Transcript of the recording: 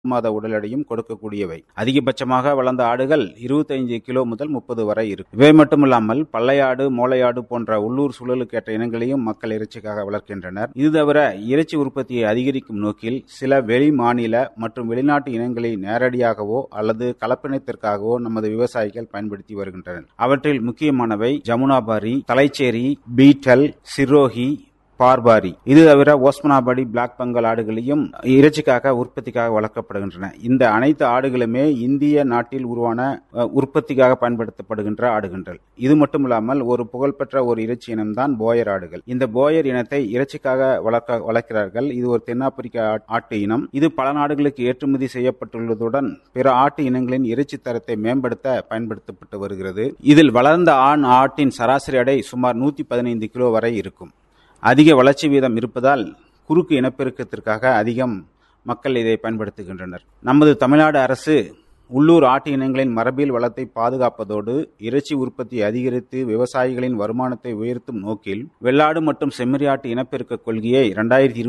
மாத உடல் எடையும் கொடுக்கக்கூடியவை அதிகபட்சமாக வளர்ந்த ஆடுகள் 25 கிலோ முதல் முப்பது வரை இருக்கும் இவை மட்டுமில்லாமல் பல்லையாடு மோளையாடு போன்ற உள்ளூர் சூழலுக்கேற்ற இனங்களையும் மக்கள் இறைச்சிக்காக வளர்க்கின்றனர் இது தவிர இறைச்சி உற்பத்தியை அதிகரிக்கும் நோக்கில் சில வெளி மாநில மற்றும் வெளிநாட்டு இனங்களை நேரடியாகவோ அல்லது கலப்பினத்திற்காகவோ நமது விவசாயிகள் பயன்படுத்தி வருகின்றனர் அவற்றில் முக்கியமானவை ஜமுனாபாரி தலைச்சேரி பீட்டல் சிரோஹி பார்பாரி இது தவிர ஓஸ்மனாபாடி பிளாக் பெங்கால் ஆடுகளையும் இறைச்சிக்காக உற்பத்திக்காக வளர்க்கப்படுகின்றன இந்த அனைத்து ஆடுகளுமே இந்திய நாட்டில் உருவான அஹ், உற்பத்திக்காக பயன்படுத்தப்படுகின்ற ஆடுகின்றல் இது மட்டுமில்லாமல் ஒரு புகழ்பெற்ற ஒரு இறைச்சி இனம்தான் போயர் ஆடுகள் இந்த போயர் இனத்தை இறைச்சிக்காக வளர்க்க வளர்க்கிறார்கள் இது ஒரு தென்னாப்பிரிக்க ஆ- ஆட்டு இனம் இது பல நாடுகளுக்கு ஏற்றுமதி செய்யப்பட்டுள்ளதுடன் பிற ஆட்டு இனங்களின் இறைச்சி தரத்தை மேம்படுத்த பயன்படுத்தப்பட்டு வருகிறது இதில் வளர்ந்த ஆண் ஆட்டின் சராசரி எடை சுமார் நூத்தி பதினைந்து கிலோ வரை இருக்கும் அதிக வளர்ச்சி வீதம் இருப்பதால் குறுக்கு இனப்பெருக்கத்திற்காக அதிகம் மக்கள் இதை பயன்படுத்துகின்றனர் நமது தமிழ்நாடு அரசு உள்ளூர் ஆட்டு இனங்களின் மரபியல் வளத்தை பாதுகாப்பதோடு இறைச்சி உற்பத்தியை அதிகரித்து விவசாயிகளின் வருமானத்தை உயர்த்தும் நோக்கில் வெள்ளாடு மற்றும் செம்மறி ஆட்டு இனப்பெருக்க கொள்கையை இரண்டாயிரத்தி